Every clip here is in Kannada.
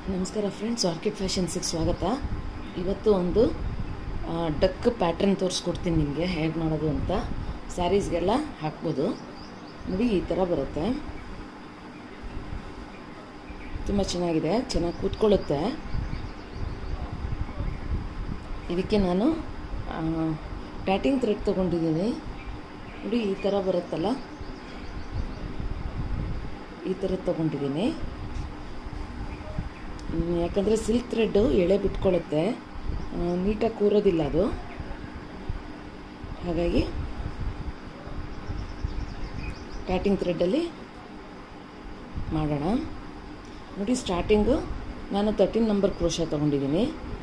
ನಮಸ್ಕಾರ ಫ್ರೆಂಡ್ಸ್ ಆರ್ಕಿಡ್ ಫ್ಯಾಷನ್ಸಿಗೆ ಸ್ವಾಗತ ಇವತ್ತು ಒಂದು ಆ, ಡಕ್ ಪ್ಯಾಟ್ರನ್ ತೋರಿಸ್ಕೊಡ್ತೀನಿ ನಿಮಗೆ ಹೇಗೆ ಮಾಡೋದು ಅಂತ ಸ್ಯಾರೀಸ್ಗೆಲ್ಲ ಹಾಕ್ಬೋದು ನೋಡಿ ಈ ಥರ ಬರುತ್ತೆ ತುಂಬ ಚೆನ್ನಾಗಿದೆ ಚೆನ್ನಾಗಿ ಕೂತ್ಕೊಳ್ಳುತ್ತೆ ಇದಕ್ಕೆ ನಾನು ಟ್ಯಾಟಿಂಗ್ ಥ್ರೆಡ್ ತೊಗೊಂಡಿದ್ದೀನಿ ನೋಡಿ ಈ ಥರ ಬರುತ್ತಲ್ಲ ಈ ಥರದ್ದು ತೊಗೊಂಡಿದ್ದೀನಿ ಹ್ಮ್, ಯಾಕಂದರೆ ಸಿಲ್ಕ್ ಥ್ರೆಡ್ಡು ಎಳೆ ಬಿಟ್ಕೊಳ್ಳುತ್ತೆ ಆ, ನೀಟಾಗಿ ಕೂರೋದಿಲ್ಲ ಅದು ಹಾಗಾಗಿ ಟ್ಯಾಟಿಂಗ್ ಥ್ರೆಡ್ಡಲ್ಲಿ ಮಾಡೋಣ ನೋಡಿ ಸ್ಟಾರ್ಟಿಂಗು ನಾನು ತರ್ಟೀನ್ ನಂಬರ್ ಕ್ರೋಶ ತೊಗೊಂಡಿದ್ದೀನಿ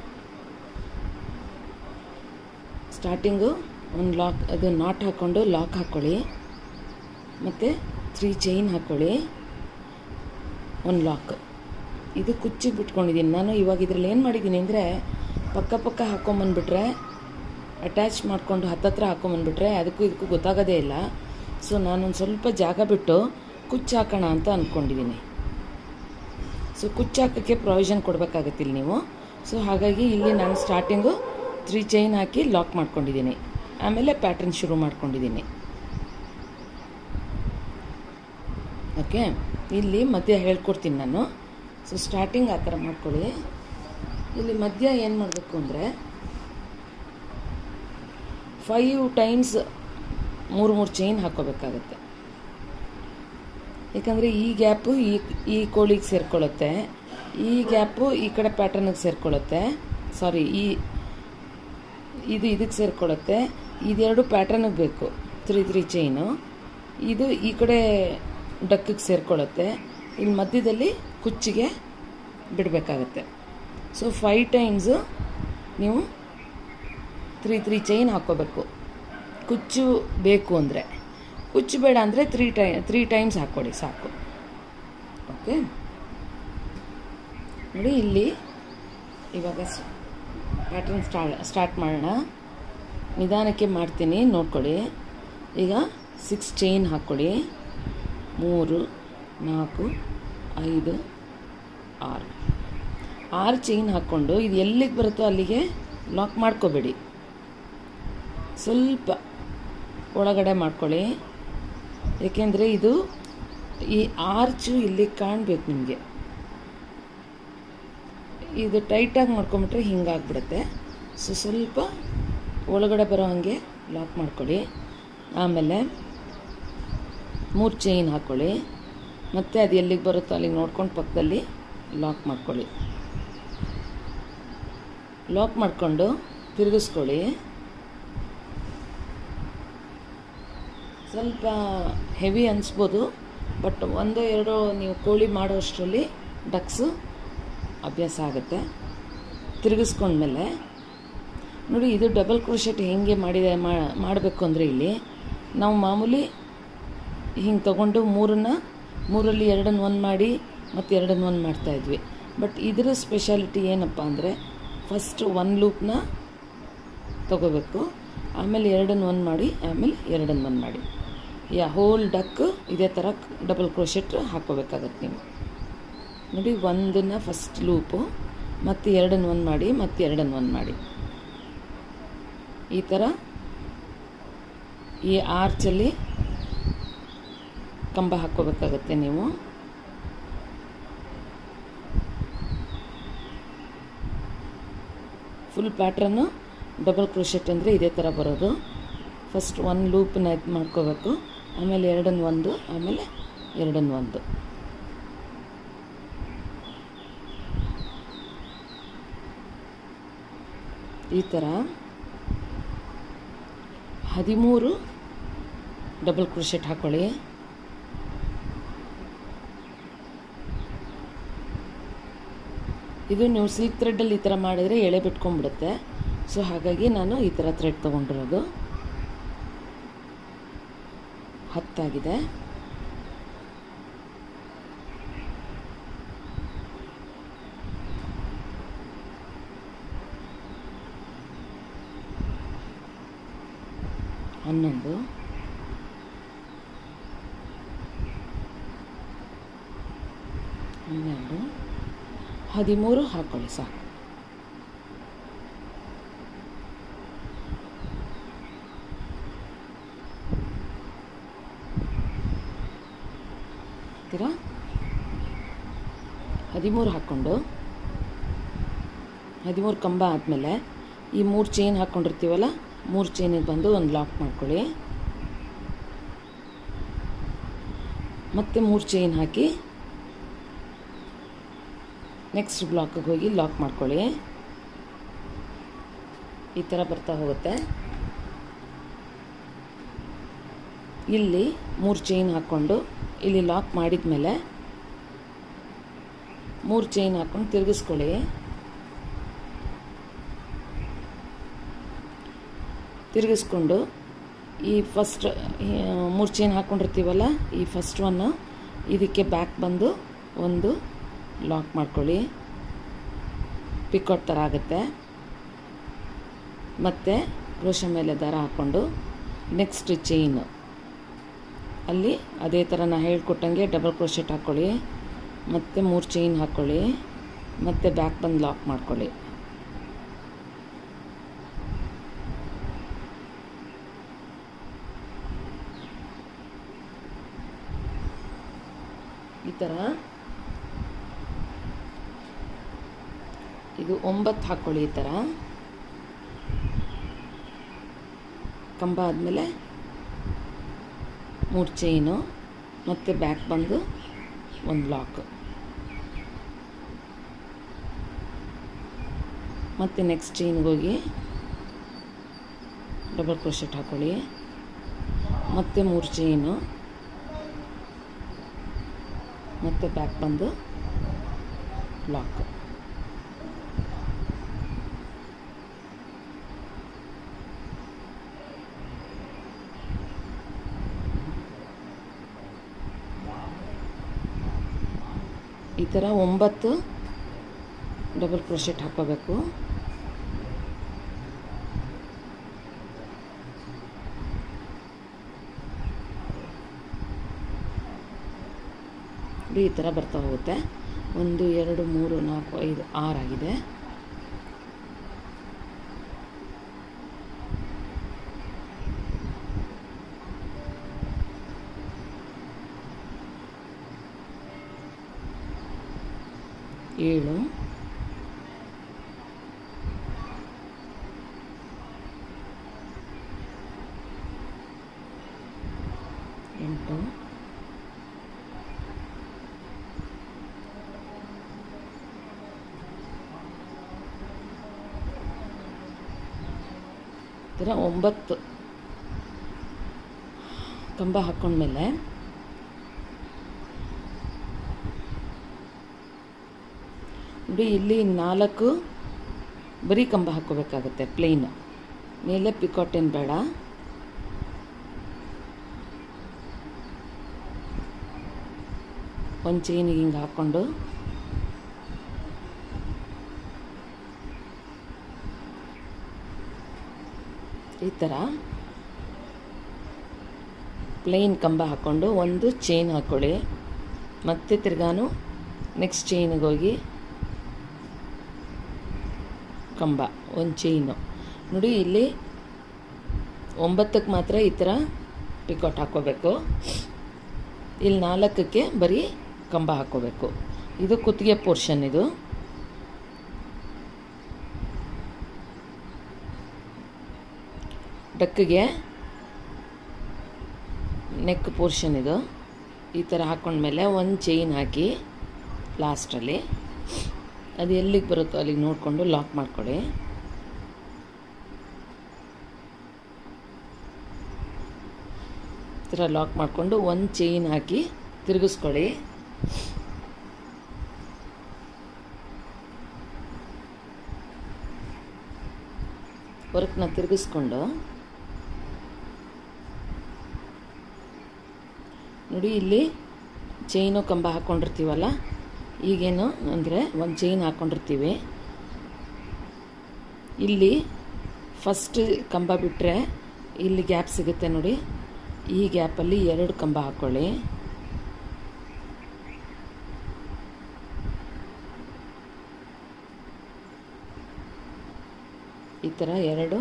ಸ್ಟಾರ್ಟಿಂಗು ಒಂದು ಲಾಕ್ ಅದು ನಾಟ್ ಹಾಕ್ಕೊಂಡು ಲಾಕ್ ಹಾಕ್ಕೊಳ್ಳಿ ಮತ್ತು ತ್ರೀ ಚೈನ್ ಹಾಕ್ಕೊಳ್ಳಿ ಒಂದು ಲಾಕ್ ಇದು ಕುಚ್ಚಿಗೆ ಬಿಟ್ಕೊಂಡಿದ್ದೀನಿ ನಾನು ಇವಾಗ ಇದರಲ್ಲಿ ಏನು ಮಾಡಿದ್ದೀನಿ ಅಂದರೆ ಪಕ್ಕ ಪಕ್ಕ ಹಾಕ್ಕೊಂಬಂದ್ಬಿಟ್ರೆ ಅಟ್ಯಾಚ್ ಮಾಡಿಕೊಂಡು ಹತ್ತತ್ರ ಹಾಕ್ಕೊಂಬಂದ್ಬಿಟ್ರೆ ಅದಕ್ಕೂ ಇದಕ್ಕೂ ಗೊತ್ತಾಗೋದೇ ಇಲ್ಲ ಸೊ ನಾನೊಂದು ಸ್ವಲ್ಪ ಜಾಗ ಬಿಟ್ಟು ಕುಚ್ಚು ಹಾಕೋಣ ಅಂತ ಅಂದ್ಕೊಂಡಿದ್ದೀನಿ ಸೊ ಕುಚ್ಚು ಹಾಕೋಕ್ಕೆ ಪ್ರಾವಿಷನ್ ಕೊಡಬೇಕಾಗತ್ತಿಲ್ಲ ನೀವು ಸೊ ಹಾಗಾಗಿ ಇಲ್ಲಿ ನಾನು ಸ್ಟಾರ್ಟಿಂಗು ತ್ರೀ ಚೈನ್ ಹಾಕಿ ಲಾಕ್ ಮಾಡ್ಕೊಂಡಿದ್ದೀನಿ ಆಮೇಲೆ ಪ್ಯಾಟ್ರನ್ ಶುರು ಮಾಡ್ಕೊಂಡಿದ್ದೀನಿ ಓಕೆ ಇಲ್ಲಿ ಮಧ್ಯ ಹೇಳ್ಕೊಡ್ತೀನಿ ನಾನು ಸೊ ಸ್ಟಾರ್ಟಿಂಗ್ ಆ ಥರ ಮಾಡ್ಕೊಳ್ಳಿ ಇಲ್ಲಿ ಮಧ್ಯ ಏನು ಮಾಡಬೇಕು ಅಂದರೆ ಫೈವ್ ಟೈಮ್ಸ್ ಮೂರು ಮೂರು ಚೈನ್ ಹಾಕ್ಕೋಬೇಕಾಗತ್ತೆ ಯಾಕಂದರೆ ಈ ಗ್ಯಾಪು ಈ ಈ ಕೋಳಿಗೆ ಸೇರ್ಕೊಳ್ಳುತ್ತೆ ಈ ಗ್ಯಾಪು ಈ ಕಡೆ ಪ್ಯಾಟರ್ನಿಗೆ ಸೇರ್ಕೊಳ್ಳುತ್ತೆ ಸಾರಿ ಈ ಇದು ಇದಕ್ಕೆ ಸೇರ್ಕೊಳ್ಳುತ್ತೆ ಇದೆರಡು ಪ್ಯಾಟರ್ನಿಗೆ ಬೇಕು ತ್ರೀ ತ್ರೀ ಚೈನು ಇದು ಈ ಕಡೆ ಡಕ್ಕಿಗೆ ಸೇರ್ಕೊಳ್ಳುತ್ತೆ ಇಲ್ಲಿ ಮಧ್ಯದಲ್ಲಿ ಕುಚ್ಚಿಗೆ ಬಿಡಬೇಕಾಗತ್ತೆ ಸೊ ಫೈವ್ ಟೈಮ್ಸು ನೀವು ತ್ರೀ ತ್ರೀ ಚೈನ್ ಹಾಕ್ಕೋಬೇಕು ಕುಚ್ಚು ಬೇಕು ಅಂದರೆ ಕುಚ್ಚು ಬೇಡ ಅಂದರೆ ತ್ರೀ ಟೈ ತ್ರೀ ಟೈಮ್ಸ್ ಹಾಕ್ಕೊಡಿ ಸಾಕು ಓಕೆ ನೋಡಿ ಇಲ್ಲಿ ಇವಾಗ ಪ್ಯಾಟ್ರನ್ ಸ್ಟಾ ಸ್ಟಾರ್ಟ್ ಮಾಡೋಣ ನಿಧಾನಕ್ಕೆ ಮಾಡ್ತೀನಿ ನೋಡ್ಕೊಳ್ಳಿ ಈಗ ಸಿಕ್ಸ್ ಚೈನ್ ಹಾಕ್ಕೊಳ್ಳಿ ಮೂರು ನಾಲ್ಕು ಐದು ಆರು ಆರು ಚೈನ್ ಹಾಕ್ಕೊಂಡು ಇದು ಎಲ್ಲಿಗೆ ಬರುತ್ತೋ ಅಲ್ಲಿಗೆ ಲಾಕ್ ಮಾಡ್ಕೋಬೇಡಿ ಸ್ವಲ್ಪ ಒಳಗಡೆ ಮಾಡ್ಕೊಳ್ಳಿ ಏಕೆಂದರೆ ಇದು ಈ ಆರ್ಚು ಇಲ್ಲಿ ಕಾಣಬೇಕು ನಿಮಗೆ ಇದು ಟೈಟಾಗಿ ಮಾಡ್ಕೊಂಬಿಟ್ರೆ ಹಿಂಗಾಗ್ಬಿಡುತ್ತೆ ಸೊ ಸ್ವಲ್ಪ ಒಳಗಡೆ ಬರೋ ಹಾಗೆ ಲಾಕ್ ಮಾಡ್ಕೊಳ್ಳಿ ಆಮೇಲೆ ಮೂರು ಚೈನ್ ಹಾಕ್ಕೊಳ್ಳಿ ಮತ್ತು ಅದು ಎಲ್ಲಿಗೆ ಬರುತ್ತೋ ಅಲ್ಲಿಗೆ ನೋಡ್ಕೊಂಡು ಪಕ್ಕದಲ್ಲಿ ಲಾಕ್ ಮಾಡ್ಕೊಳ್ಳಿ ಲಾಕ್ ಮಾಡಿಕೊಂಡು ತಿರುಗಿಸ್ಕೊಳ್ಳಿ ಸ್ವಲ್ಪ ಹೆವಿ ಅನಿಸ್ಬೋದು ಬಟ್ ಒಂದು ಎರಡು ನೀವು ಕೋಳಿ ಮಾಡೋಷ್ಟರಲ್ಲಿ ಡಕ್ಸು ಅಭ್ಯಾಸ ಆಗುತ್ತೆ ತಿರುಗಿಸ್ಕೊಂಡ್ಮೇಲೆ ನೋಡಿ ಇದು ಡಬಲ್ ಕ್ರೋಶೆಟ್ ಹೆಂಗೆ ಮಾಡಿದೆ ಮಾಡಬೇಕು ಅಂದರೆ ಇಲ್ಲಿ ನಾವು ಮಾಮೂಲಿ ಹಿಂಗೆ ತೊಗೊಂಡು ಮೂರನ್ನ ಮೂರಲ್ಲಿ ಎರಡನ್ನು ಒಂದು ಮಾಡಿ ಮತ್ತು ಎರಡನ್ನು ಒಂದು ಮಾಡ್ತಾಯಿದ್ವಿ ಬಟ್ ಇದರ ಸ್ಪೆಷಾಲಿಟಿ ಏನಪ್ಪ ಅಂದರೆ ಫಸ್ಟ್ ಒನ್ ಲೂಪ್ನ ತೊಗೋಬೇಕು ಆಮೇಲೆ ಎರಡನ್ನು ಒಂದು ಮಾಡಿ ಆಮೇಲೆ ಎರಡನ್ನು ಒಂದು ಮಾಡಿ ಯಾ ಹೋಲ್ ಡಕ್ ಇದೇ ಥರ ಡಬಲ್ ಕ್ರೋಶೆಟ್ ಹಾಕ್ಕೋಬೇಕಾಗತ್ತೆ ನೀವು ನೋಡಿ ಒಂದನ್ನು ಫಸ್ಟ್ ಲೂಪು ಮತ್ತು ಎರಡನ್ನು ಒಂದು ಮಾಡಿ ಮತ್ತು ಎರಡನ್ನು ಒಂದು ಮಾಡಿ ಈ ಥರ ಈ ಆರ್ಚಲ್ಲಿ ಕಂಬ ಹಾಕ್ಕೋಬೇಕಾಗತ್ತೆ ನೀವು ಫುಲ್ ಪ್ಯಾಟ್ರನ್ನು ಡಬಲ್ ಕ್ರೋಶೆಟ್ ಅಂದರೆ ಇದೇ ಥರ ಬರೋದು ಫಸ್ಟ್ ಒಂದು ಲೂಪನ್ನ ಇದು ಮಾಡ್ಕೋಬೇಕು ಆಮೇಲೆ ಎರಡನ್ನು ಒಂದು ಆಮೇಲೆ ಎರಡನ್ನು ಒಂದು ಈ ಥರ ಹದಿಮೂರು ಡಬಲ್ ಕ್ರೋಶೆಟ್ ಹಾಕ್ಕೊಳ್ಳಿ ಇದು ನೀವು ಸಿಲ್ಕ್ ಥ್ರೆಡ್ಡಲ್ಲಿ ಈ ಥರ ಮಾಡಿದರೆ ಎಳೆ ಬಿಟ್ಕೊಂಡ್ಬಿಡುತ್ತೆ ಸೊ ಹಾಗಾಗಿ ನಾನು ಈ ಥರ ಥ್ರೆಡ್ ತೊಗೊಂಡಿರೋದು ಹತ್ತಾಗಿದೆ ಹನ್ನೊಂದು ಹನ್ನೆರಡು ಹದಿಮೂರು ಹಾಕ್ಕೊಳ್ಳಿ ಸಾಕು ಹಾಕ್ತೀರಾ ಹದಿಮೂರು ಹಾಕ್ಕೊಂಡು ಹದಿಮೂರು ಕಂಬ ಆದಮೇಲೆ ಈ ಮೂರು ಚೈನ್ ಹಾಕ್ಕೊಂಡಿರ್ತೀವಲ್ಲ ಮೂರು ಚೈನಿಗೆ ಬಂದು ಒಂದು ಲಾಕ್ ಮಾಡ್ಕೊಳ್ಳಿ ಮತ್ತೆ ಮೂರು ಚೈನ್ ಹಾಕಿ ನೆಕ್ಸ್ಟ್ ಬ್ಲಾಕಿಗೆ ಹೋಗಿ ಲಾಕ್ ಮಾಡ್ಕೊಳ್ಳಿ ಈ ಥರ ಬರ್ತಾ ಹೋಗುತ್ತೆ ಇಲ್ಲಿ ಮೂರು ಚೈನ್ ಹಾಕ್ಕೊಂಡು ಇಲ್ಲಿ ಲಾಕ್ ಮಾಡಿದ ಮೇಲೆ ಮೂರು ಚೈನ್ ಹಾಕ್ಕೊಂಡು ತಿರುಗಿಸ್ಕೊಳ್ಳಿ ತಿರುಗಿಸ್ಕೊಂಡು ಈ ಫಸ್ಟ್ ಮೂರು ಚೈನ್ ಹಾಕ್ಕೊಂಡಿರ್ತೀವಲ್ಲ ಈ ಫಸ್ಟ್ ಒನ್ನು ಇದಕ್ಕೆ ಬ್ಯಾಕ್ ಬಂದು ಒಂದು ಲಾಕ್ ಮಾಡ್ಕೊಳ್ಳಿ ಪಿಕಾಟ್ ಥರ ಆಗುತ್ತೆ ಮತ್ತು ಕ್ರೋಶ ಮೇಲೆ ದಾರ ಹಾಕ್ಕೊಂಡು ನೆಕ್ಸ್ಟ್ ಚೈನ್ ಅಲ್ಲಿ ಅದೇ ಥರ ನಾ ಹೇಳ್ಕೊಟ್ಟಂಗೆ ಡಬಲ್ ಕ್ರೋಶೆಟ್ ಹಾಕ್ಕೊಳ್ಳಿ ಮತ್ತು ಮೂರು ಚೈನ್ ಹಾಕ್ಕೊಳ್ಳಿ ಮತ್ತು ಬ್ಯಾಕ್ ಬಂದು ಲಾಕ್ ಮಾಡ್ಕೊಳ್ಳಿ ಈ ಥರ ಇದು ಒಂಬತ್ತು ಹಾಕ್ಕೊಳ್ಳಿ ಈ ಥರ ಕಂಬ ಆದಮೇಲೆ ಮೂರು ಚೈನು ಮತ್ತು ಬ್ಯಾಕ್ ಬಂದು ಒಂದು ಲಾಕ್ ಮತ್ತು ನೆಕ್ಸ್ಟ್ ಚೈನ್ಗೆ ಹೋಗಿ ಡಬಲ್ ಕ್ರೋಶೆಟ್ ಹಾಕ್ಕೊಳ್ಳಿ ಮತ್ತು ಮೂರು ಚೈನು ಮತ್ತು ಬ್ಯಾಕ್ ಬಂದು ಲಾಕ್ ಈ ಥರ ಒಂಬತ್ತು ಡಬಲ್ ಕ್ರೋಶೆಟ್ ಹಾಕೋಬೇಕು ಈ ಥರ ಬರ್ತಾ ಹೋಗುತ್ತೆ ಒಂದು ಎರಡು ಮೂರು ನಾಲ್ಕು ಐದು ಆರಾಗಿದೆ ಏಳು ಎಂಟು ಈ ಥರ ಒಂಬತ್ತು ಕಂಬ ಹಾಕ್ಕೊಂಡ್ಮೇಲೆ ನೋಡಿ ಇಲ್ಲಿ ನಾಲ್ಕು ಬರೀ ಕಂಬ ಹಾಕ್ಕೋಬೇಕಾಗತ್ತೆ ಪ್ಲೇನ್ ಮೇಲೆ ಪಿಕಾಟ್ ಏನು ಬೇಡ ಒಂದು ಚೈನಿಗೆ ಹಿಂಗೆ ಹಾಕ್ಕೊಂಡು ಈ ಥರ ಪ್ಲೇನ್ ಕಂಬ ಹಾಕ್ಕೊಂಡು ಒಂದು ಚೈನ್ ಹಾಕ್ಕೊಳ್ಳಿ ಮತ್ತೆ ತಿರ್ಗಾನು ನೆಕ್ಸ್ಟ್ ಚೈನಿಗೆ ಹೋಗಿ ಕಂಬ ಒಂದು ಚೈನು ನೋಡಿ ಇಲ್ಲಿ ಒಂಬತ್ತಕ್ಕೆ ಮಾತ್ರ ಈ ಥರ ಪಿಕಾಟ್ ಹಾಕ್ಕೋಬೇಕು ಇಲ್ಲಿ ನಾಲ್ಕಕ್ಕೆ ಬರೀ ಕಂಬ ಹಾಕ್ಕೋಬೇಕು ಇದು ಕುತ್ತಿಗೆ ಪೋರ್ಷನ್ ಇದು ಡಕ್ಕಿಗೆ ನೆಕ್ ಪೋರ್ಷನ್ ಇದು ಈ ಥರ ಹಾಕ್ಕೊಂಡ್ಮೇಲೆ ಒಂದು ಚೈನ್ ಹಾಕಿ ಲಾಸ್ಟಲ್ಲಿ ಅದು ಎಲ್ಲಿಗೆ ಬರುತ್ತೋ ಅಲ್ಲಿಗೆ ನೋಡಿಕೊಂಡು ಲಾಕ್ ಮಾಡ್ಕೊಳ್ಳಿ ಈ ಥರ ಲಾಕ್ ಮಾಡಿಕೊಂಡು ಒಂದು ಚೈನ್ ಹಾಕಿ ತಿರುಗಿಸ್ಕೊಳ್ಳಿ ವರ್ಕ್ನ ತಿರುಗಿಸ್ಕೊಂಡು ನೋಡಿ ಇಲ್ಲಿ ಚೈನು ಕಂಬ ಹಾಕ್ಕೊಂಡಿರ್ತೀವಲ್ಲ ಈಗೇನು ಅಂದರೆ ಒಂದು ಚೈನ್ ಹಾಕ್ಕೊಂಡಿರ್ತೀವಿ ಇಲ್ಲಿ ಫಸ್ಟ್ ಕಂಬ ಬಿಟ್ಟರೆ ಇಲ್ಲಿ ಗ್ಯಾಪ್ ಸಿಗುತ್ತೆ ನೋಡಿ ಈ ಗ್ಯಾಪಲ್ಲಿ ಎರಡು ಕಂಬ ಹಾಕ್ಕೊಳ್ಳಿ ಈ ಥರ ಎರಡು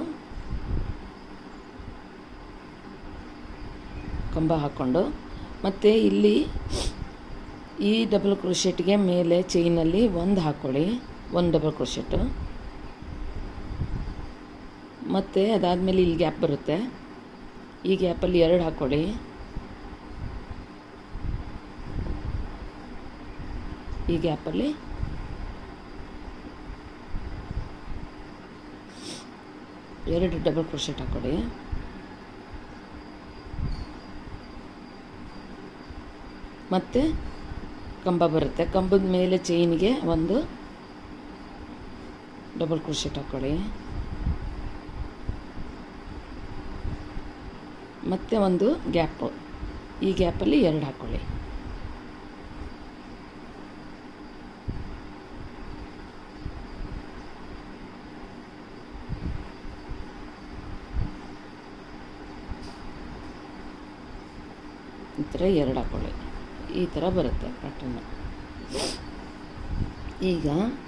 ಕಂಬ ಹಾಕ್ಕೊಂಡು ಮತ್ತು ಇಲ್ಲಿ ಈ ಡಬಲ್ ಕ್ರೋಶೆಟ್ಗೆ ಮೇಲೆ ಚೈನಲ್ಲಿ ಒಂದು ಹಾಕ್ಕೊಳ್ಳಿ ಒಂದು ಡಬಲ್ ಕ್ರೋಶೆಟ್ಟು ಮತ್ತು ಅದಾದಮೇಲೆ ಇಲ್ಲಿ ಗ್ಯಾಪ್ ಬರುತ್ತೆ ಈ ಗ್ಯಾಪಲ್ಲಿ ಎರಡು ಹಾಕ್ಕೊಳ್ಳಿ ಈ ಗ್ಯಾಪಲ್ಲಿ ಎರಡು ಡಬಲ್ ಕ್ರೋಶೆಟ್ ಹಾಕ್ಕೊಳ್ಳಿ ಮತ್ತು ಕಂಬ ಬರುತ್ತೆ ಕಂಬದ ಮೇಲೆ ಚೈನ್ಗೆ ಒಂದು ಡಬಲ್ ಕ್ರೋಶೆಟ್ ಹಾಕ್ಕೊಳ್ಳಿ ಮತ್ತು ಒಂದು ಗ್ಯಾಪು ಈ ಗ್ಯಾಪಲ್ಲಿ ಎರಡು ಹಾಕ್ಕೊಳ್ಳಿ ಈ ಥರ ಎರಡು ಹಾಕ್ಕೊಳ್ಳಿ ಈ ಥರ ಬರುತ್ತೆ ಪ್ಯಾಟರ್ನ್ ಈಗ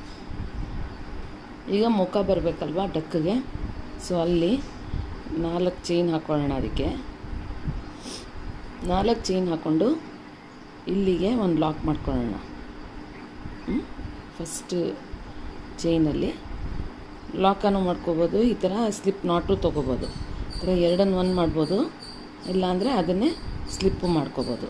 ಈಗ ಮುಖ ಬರಬೇಕಲ್ವಾ ಡಕ್ಕಿಗೆ ಸೊ ಅಲ್ಲಿ ನಾಲ್ಕು ಚೈನ್ ಹಾಕ್ಕೊಳ್ಳೋಣ ಅದಕ್ಕೆ ನಾಲ್ಕು ಚೈನ್ ಹಾಕ್ಕೊಂಡು ಇಲ್ಲಿಗೆ ಒಂದು ಲಾಕ್ ಮಾಡ್ಕೊಳ್ಳೋಣ ಫಸ್ಟ್ ಚೈನಲ್ಲಿ ಲಾಕನ್ನು ಮಾಡ್ಕೋಬೋದು ಈ ಥರ ಸ್ಲಿಪ್ ನಾಟು ತೊಗೋಬೋದು ಈ ಥರ ಎರಡನ್ನು ಒಂದು ಮಾಡ್ಬೋದು ಇಲ್ಲಾಂದರೆ ಅದನ್ನೇ ಸ್ಲಿಪ್ಪು ಮಾಡ್ಕೋಬೋದು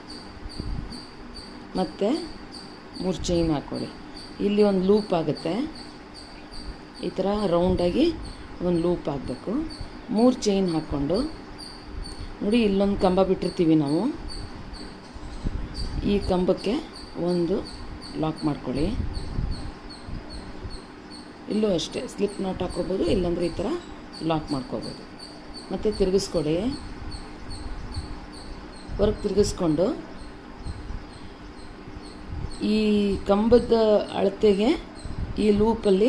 ಮತ್ತು ಮೂರು ಚೈನ್ ಹಾಕ್ಕೊಳ್ಳಿ ಇಲ್ಲಿ ಒಂದು ಲೂಪ್ ಆಗುತ್ತೆ ಈ ಥರ ರೌಂಡಾಗಿ ಒಂದು ಲೂಪ್ ಆಗಬೇಕು ಮೂರು ಚೈನ್ ಹಾಕ್ಕೊಂಡು ನೋಡಿ ಇಲ್ಲೊಂದು ಕಂಬ ಬಿಟ್ಟಿರ್ತೀವಿ ನಾವು ಈ ಕಂಬಕ್ಕೆ ಒಂದು ಲಾಕ್ ಮಾಡ್ಕೊಳ್ಳಿ ಇಲ್ಲೂ ಅಷ್ಟೇ ಸ್ಲಿಪ್ ನಾಟ್ ಹಾಕ್ಕೋಬೋದು ಇಲ್ಲಾಂದರೆ ಈ ಥರ ಲಾಕ್ ಮಾಡ್ಕೋಬೋದು ಮತ್ತು ತಿರುಗಿಸ್ಕೊಡಿ ಹೊರಗೆ ತಿರುಗಿಸ್ಕೊಂಡು ಈ ಕಂಬದ ಅಳತೆಗೆ ಈ ಲೂಪಲ್ಲಿ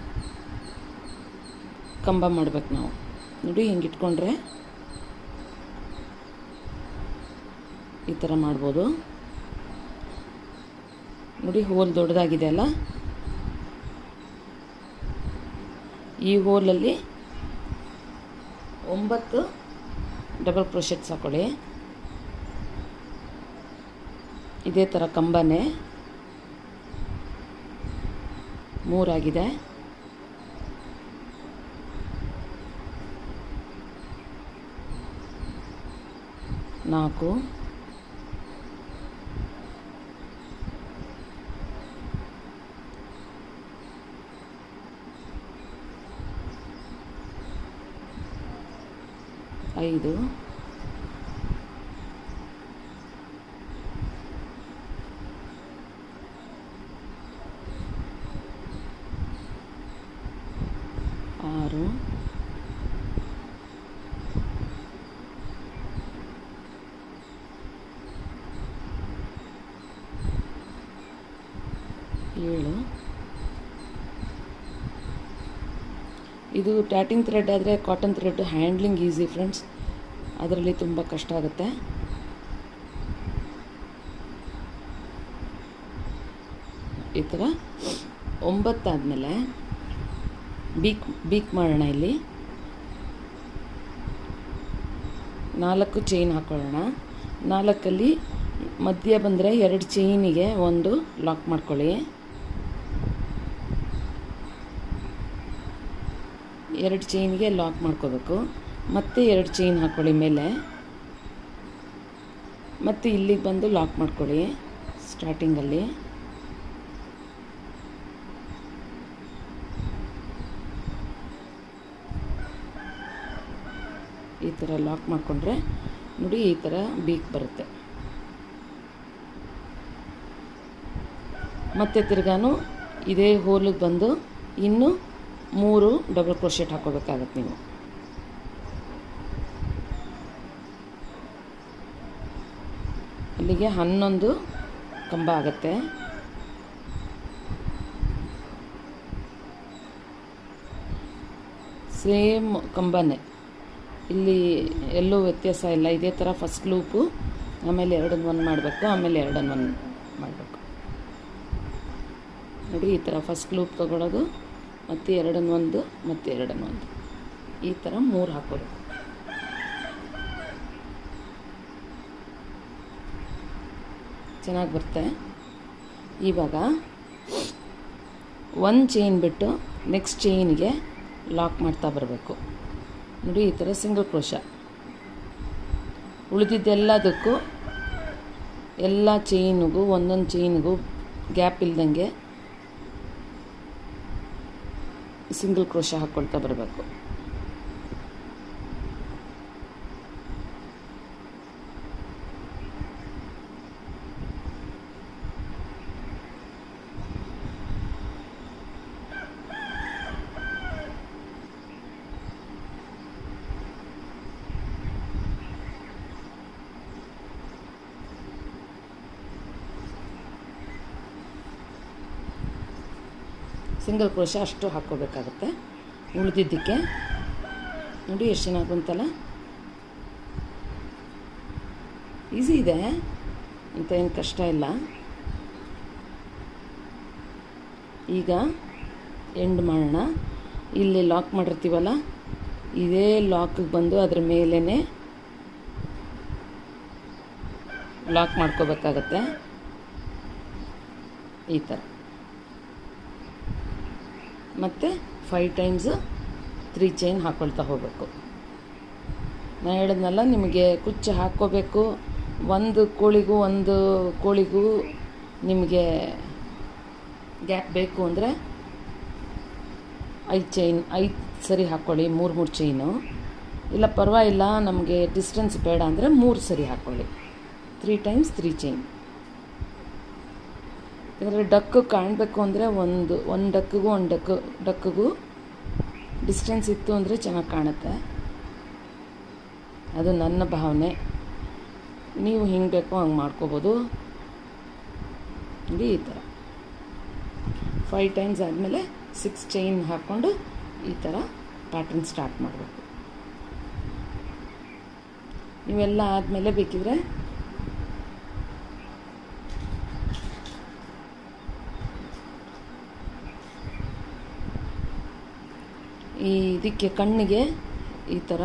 ಕಂಬ ಮಾಡ್ಬೇಕು ನಾವು ನೋಡಿ ಹಿಂಗೆ ಇಟ್ಕೊಂಡ್ರೆ ಈ ಥರ ಮಾಡ್ಬೋದು ನೋಡಿ ಹೋಲ್ ದೊಡ್ಡದಾಗಿದೆ ಅಲ್ಲ ಈ ಹೋಲಲ್ಲಿ ಒಂಬತ್ತು ಡಬಲ್ ಕ್ರೋಶೆಟ್ಸ್ ಹಾಕೊಳ್ಳಿ ಇದೇ ಥರ ಕಂಬನೇ ಮೂರಾಗಿದೆ ನಾಲ್ಕು ಐದು ಆರು ಏಳು ಇದು ಟ್ಯಾಟಿಂಗ್ ಥ್ರೆಡ್ ಆದರೆ cotton thread handling easy friends ಅದರಲ್ಲಿ ತುಂಬ ಕಷ್ಟ ಆಗುತ್ತೆ ಈ ಥರ ಒಂಬತ್ತಾದಮೇಲೆ ಬೀಕ್ ಬೀಕ್ ಮಾಡೋಣ ಇಲ್ಲಿ ನಾಲ್ಕು ಚೈನ್ ಹಾಕ್ಕೊಳ್ಳೋಣ ನಾಲ್ಕಲ್ಲಿ ಮಧ್ಯ ಬಂದರೆ ಎರಡು ಚೈನಿಗೆ ಒಂದು ಲಾಕ್ ಮಾಡ್ಕೊಳ್ಳಿ ಎರಡು ಚೈನ್ಗೆ ಲಾಕ್ ಮಾಡ್ಕೋಬೇಕು ಮತ್ತೆ ಎರಡು ಚೈನ್ ಹಾಕ್ಕೊಳ್ಳಿ ಮೇಲೆ ಮತ್ತು ಇಲ್ಲಿಗೆ ಬಂದು ಲಾಕ್ ಮಾಡ್ಕೊಳ್ಳಿ ಸ್ಟಾರ್ಟಿಂಗಲ್ಲಿ ಈ ಥರ ಲಾಕ್ ಮಾಡಿಕೊಂಡ್ರೆ ನೋಡಿ ಈ ಥರ ಬೀಕ್ ಬರುತ್ತೆ ಮತ್ತೆ ತಿರ್ಗಾನು ಇದೇ ಹೋಲಿಗೆ ಬಂದು ಇನ್ನು ಮೂರು ಡಬಲ್ ಕ್ರೋಶೆಟ್ ಹಾಕೋಬೇಕಾಗತ್ತೆ ನೀವು ಅಲ್ಲಿಗೆ ಹನ್ನೊಂದು ಕಂಬ ಆಗುತ್ತೆ ಸೇಮ್ ಕಂಬನೇ ಇಲ್ಲಿ ಎಲ್ಲೂ ವ್ಯತ್ಯಾಸ ಇಲ್ಲ ಇದೇ ಥರ ಫಸ್ಟ್ ಲೂಪು ಆಮೇಲೆ ಎರಡನ್ನು ಒಂದು ಮಾಡಬೇಕು ಆಮೇಲೆ ಎರಡನ್ನು ಒಂದು ಮಾಡಬೇಕು ನೋಡಿ ಈ ಥರ ಫಸ್ಟ್ ಲೂಪ್ ತೊಗೊಳೋದು ಮತ್ತು ಎರಡನ್ನು ಒಂದು ಮತ್ತು ಎರಡನ್ನು ಒಂದು ಈ ಥರ ಮೂರು ಹಾಕೋಬೇಕು ಚೆನ್ನಾಗಿ ಬರುತ್ತೆ ಇವಾಗ ಒಂದು ಚೈನ್ ಬಿಟ್ಟು ನೆಕ್ಸ್ಟ್ ಚೈನ್ಗೆ ಲಾಕ್ ಮಾಡ್ತಾ ಬರಬೇಕು ನೋಡಿ ಈ ಥರ ಸಿಂಗಲ್ ಕ್ರೋಶ ಉಳಿದಿದ್ದೆಲ್ಲದಕ್ಕೂ ಎಲ್ಲ ಚೈನಿಗೂ ಒಂದೊಂದು ಚೈನಿಗೂ ಗ್ಯಾಪ್ ಇಲ್ದಂಗೆ ಸಿಂಗಲ್ ಕ್ರೋಶ ಹಾಕ್ಕೊಳ್ತಾ ಬರಬೇಕು ಸಿಂಗಲ್ ಕ್ರೋಶ ಅಷ್ಟು ಹಾಕ್ಕೋಬೇಕಾಗತ್ತೆ ಉಳಿದಿದ್ದಕ್ಕೆ ನೋಡಿ ಎಷ್ಟು ಚೆನ್ನಾಗಿ ಬಂತಲ್ಲ ಈಸಿ ಇದೆ ಅಂತ ಏನು ಕಷ್ಟ ಇಲ್ಲ ಈಗ ಎಂಡ್ ಮಾಡೋಣ ಇಲ್ಲಿ ಲಾಕ್ ಮಾಡಿರ್ತೀವಲ್ಲ ಇದೇ ಲಾಕಿಗೆ ಬಂದು ಅದ್ರ ಮೇಲೇ ಲಾಕ್ ಮಾಡ್ಕೋಬೇಕಾಗತ್ತೆ ಈ ಥರ ಮತ್ತು ಫೈವ್ ಟೈಮ್ಸ್ ತ್ರೀ ಚೈನ್ ಹಾಕ್ಕೊಳ್ತಾ ಹೋಗಬೇಕು ನಾನು ಹೇಳಿದ್ನಲ್ಲ ನಿಮಗೆ ಕುಚ್ಚು ಹಾಕ್ಕೋಬೇಕು ಒಂದು ಕೋಳಿಗೂ ಒಂದು ಕೋಳಿಗೂ ನಿಮಗೆ ಗ್ಯಾಪ್ ಬೇಕು ಅಂದರೆ ಐದು ಚೈನ್ ಐದು ಸರಿ ಹಾಕ್ಕೊಳ್ಳಿ ಮೂರು ಮೂರು ಚೈನು ಇಲ್ಲ ಪರವಾಗಿಲ್ಲ ನಮಗೆ ಡಿಸ್ಟೆನ್ಸ್ ಬೇಡ ಅಂದರೆ ಮೂರು ಸರಿ ಹಾಕ್ಕೊಳ್ಳಿ ತ್ರೀ ಟೈಮ್ಸ್ ತ್ರೀ ಚೈನ್ ಯಾಕಂದರೆ ಡಕ್ಕು ಕಾಣಬೇಕು ಅಂದರೆ ಒಂದು ಒಂದು ಡಕ್ಕಿಗೂ ಒಂದು ಡಕ್ಕು ಡಕ್ಕಿಗೂ ಡಿಸ್ಟೆನ್ಸ್ ಇತ್ತು ಅಂದರೆ ಚೆನ್ನಾಗಿ ಕಾಣುತ್ತೆ ಅದು ನನ್ನ ಭಾವನೆ ನೀವು ಹಿಂಗೆ ಬೇಕೋ ಹಂಗೆ ಮಾಡ್ಕೋಬೋದು ನೋಡಿ ಈ ಥರ ಫೈವ್ ಟೈಮ್ಸ್ ಆದಮೇಲೆ ಸಿಕ್ಸ್ ಚೈನ್ ಹಾಕ್ಕೊಂಡು ಈ ಥರ ಪ್ಯಾಟರ್ನ್ ಸ್ಟಾರ್ಟ್ ಮಾಡಬೇಕು ನೀವೆಲ್ಲ ಆದಮೇಲೆ ಬೇಕಿದ್ರೆ ಈ ಇದಕ್ಕೆ ಕಣ್ಣಿಗೆ ಈ ಥರ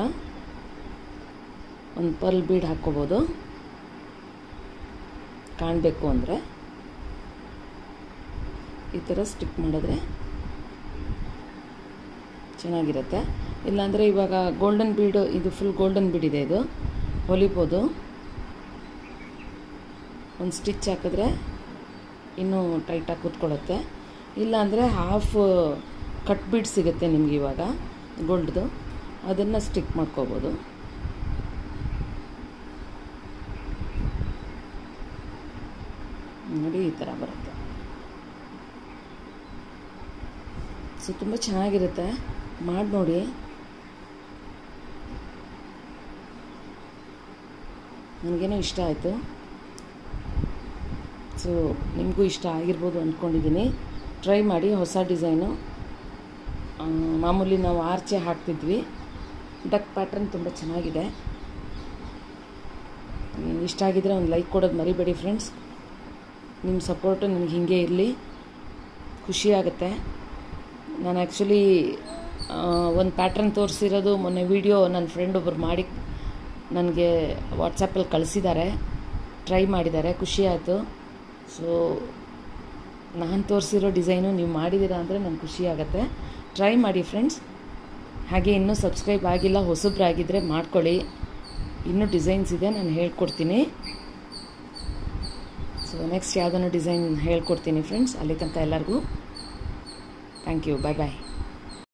ಒಂದು ಪರ್ಲ್ ಬೀಡ್ ಹಾಕ್ಕೋಬೋದು ಕಾಣಬೇಕು ಅಂದರೆ ಈ ಥರ ಸ್ಟಿಕ್ ಮಾಡಿದ್ರೆ ಚೆನ್ನಾಗಿರುತ್ತೆ ಇಲ್ಲಾಂದರೆ ಇವಾಗ ಗೋಲ್ಡನ್ ಬೀಡ್ ಇದು ಫುಲ್ ಗೋಲ್ಡನ್ ಬೀಡ್ ಇದೆ ಇದು ಹೊಲಿಬೋದು ಒಂದು ಸ್ಟಿಚ್ ಹಾಕಿದ್ರೆ ಇನ್ನೂ ಟೈಟಾಗಿ ಕೂತ್ಕೊಳ್ಳುತ್ತೆ ಇಲ್ಲಾಂದರೆ ಹಾಫ್ ಕಟ್ ಬೀಡ್ ಸಿಗುತ್ತೆ ನಿಮ್ಗೆ ಇವಾಗ ಗೋಲ್ಡ್ದು ಅದನ್ನು ಸ್ಟಿಕ್ ಮಾಡ್ಕೋಬೋದು ನೋಡಿ ಈ ಥರ ಬರುತ್ತೆ ಸೊ ತುಂಬ ಚೆನ್ನಾಗಿರುತ್ತೆ ಮಾಡಿ ನೋಡಿ ನನಗೇನೋ ಇಷ್ಟ ಆಯಿತು ಸೊ ನಿಮಗೂ ಇಷ್ಟ ಆಗಿರ್ಬೋದು ಅಂದ್ಕೊಂಡಿದ್ದೀನಿ ಟ್ರೈ ಮಾಡಿ ಹೊಸ ಡಿಸೈನು ಮಾಮೂಲಿ ನಾವು ಆರ್ಚೆ ಹಾಕ್ತಿದ್ವಿ ಡಕ್ ಪ್ಯಾಟ್ರನ್ ತುಂಬ ಚೆನ್ನಾಗಿದೆ ಇಷ್ಟ ಆಗಿದ್ರೆ ಒಂದು ಲೈಕ್ ಕೊಡೋದು ಮರಿಬೇಡಿ ಫ್ರೆಂಡ್ಸ್ ನಿಮ್ಮ ಸಪೋರ್ಟು ನನಗೆ ಹೀಗೆ ಇರಲಿ ಖುಷಿಯಾಗುತ್ತೆ ನಾನು ಆ್ಯಕ್ಚುಲಿ ಒಂದು ಪ್ಯಾಟ್ರನ್ ತೋರಿಸಿರೋದು ಮೊನ್ನೆ ವೀಡಿಯೋ ನನ್ನ ಫ್ರೆಂಡ್ ಒಬ್ಬರು ಮಾಡಿ ನನಗೆ ವಾಟ್ಸಪ್ಪಲ್ಲಿ ಕಳಿಸಿದ್ದಾರೆ ಟ್ರೈ ಮಾಡಿದ್ದಾರೆ ಖುಷಿ ಆಯಿತು ಸೊ ನಾನು ತೋರಿಸಿರೋ ಡಿಸೈನು ನೀವು ಮಾಡಿದ್ದೀರಾ ಅಂದರೆ ನನಗೆ ಖುಷಿ ಆಗುತ್ತೆ ಟ್ರೈ ಮಾಡಿ ಫ್ರೆಂಡ್ಸ್ ಹಾಗೆ ಇನ್ನೂ ಸಬ್ಸ್ಕ್ರೈಬ್ ಆಗಿಲ್ಲ ಹೊಸಬ್ರಾಗಿದ್ದರೆ ಮಾಡ್ಕೊಳ್ಳಿ ಇನ್ನೂ ಡಿಸೈನ್ಸ್ ಇದೆ ನಾನು ಹೇಳ್ಕೊಡ್ತೀನಿ ಸೊ ನೆಕ್ಸ್ಟ್ ಯಾವುದನ್ನು ಡಿಸೈನ್ ಹೇಳ್ಕೊಡ್ತೀನಿ ಫ್ರೆಂಡ್ಸ್ ಅಲ್ಲಿ ತನಕ ಎಲ್ಲರಿಗೂ ಥ್ಯಾಂಕ್ ಯು ಬಾಯ್ ಬಾಯ್